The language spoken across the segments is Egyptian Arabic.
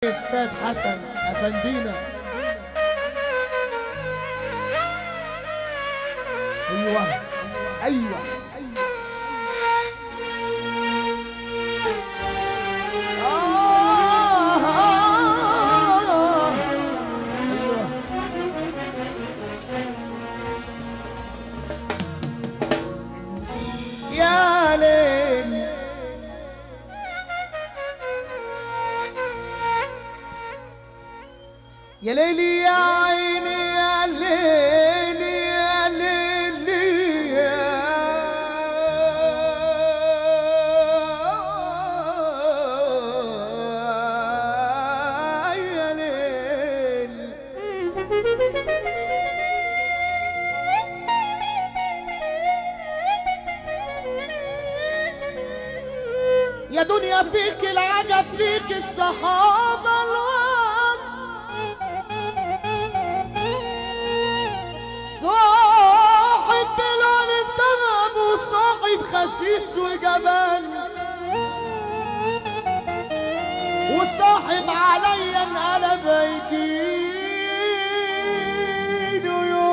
السيد حسن افندينا ايوه ايوه آه، آه، أيوة. يا ليل يا ليلي يا عيني يا ليلي يا ليلي يا يا ليل يا دنيا فيك العجب فيك الصحابة الواد صاحب بلال الذهب وصاحب خسيس وجبان وصاحب عليا انقلب يجيله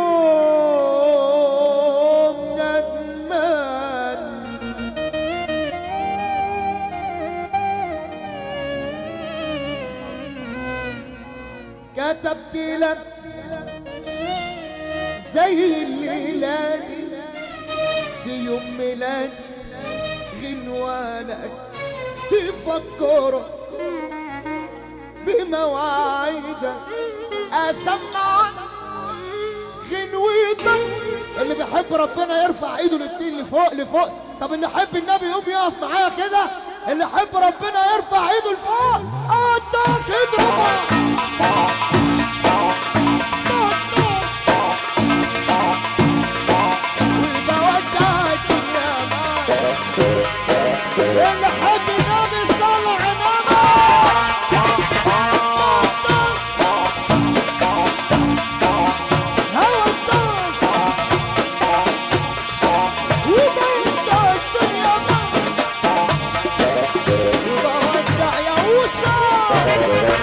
يوم ندمان كتبت لك زي الليلة دي في يوم ميلاد غنوالك تفكرك بمواعيدك أسمعك غنوتك اللي بيحب ربنا يرفع ايده الاتنين لفوق لفوق طب اللي يحب النبي يقوم يقف معايا كده اللي يحب ربنا يرفع ايده لفوق قدك اضرب اللي حب النبي صلى على هوا الدوس وبودع الدنيا وبودع يا وشا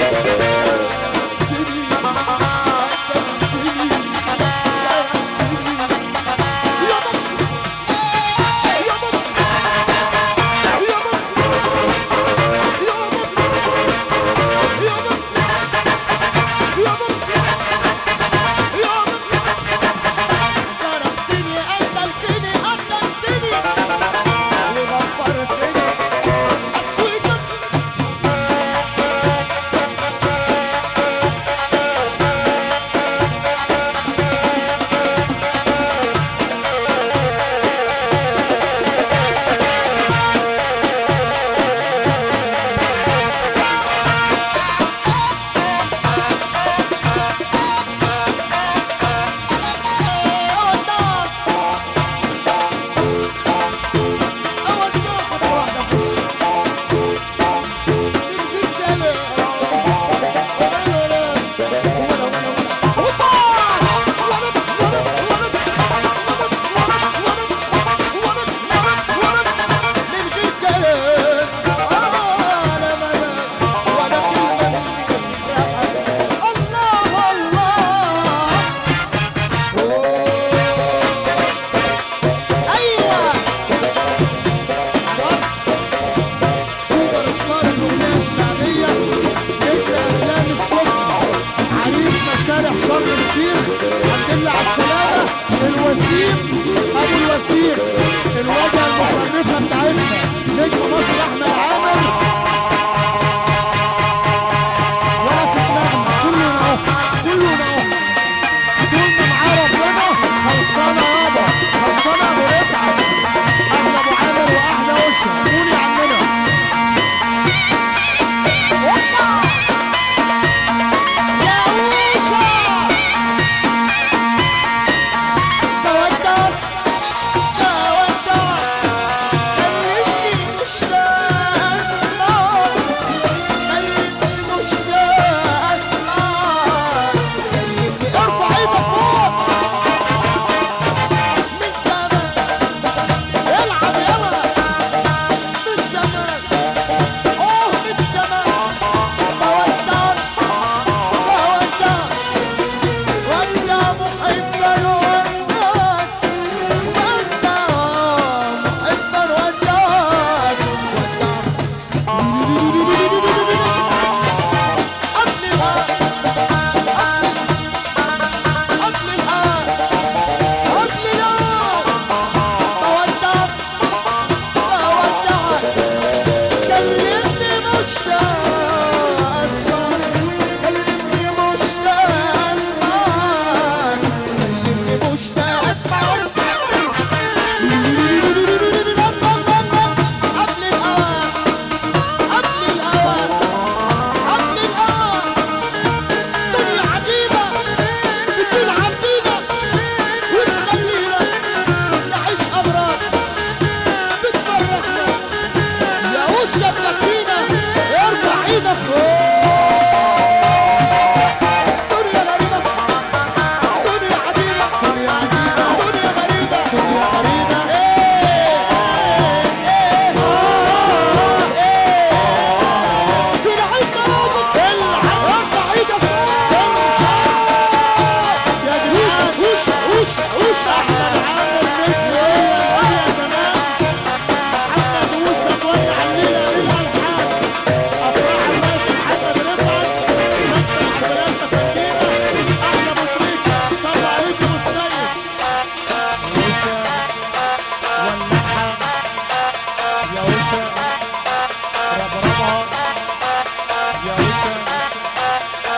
ضربتني قتلتني قتلتني وغفرتني أسويتك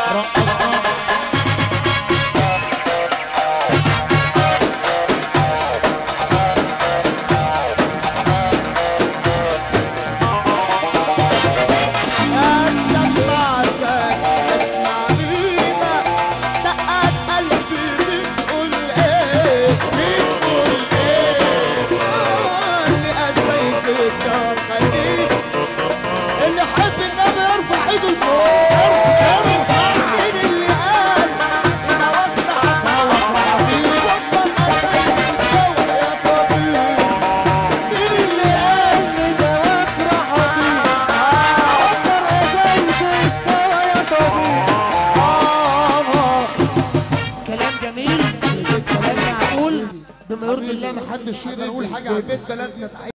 رقصنا سمعتك اسمع بينا دقات قلبي بتقول ايه بتقول ايه اللي اساس الدار خليك اللي يحب النبي يرفع ايده لفوق مين اللي قال انا واطلع وطن اساس يا طبيب مين اللي قال لي ده واطلع كلام جميل كلام معقول بما يرضي الله محدش يقدر يقول حاجه عن بيت بلدنا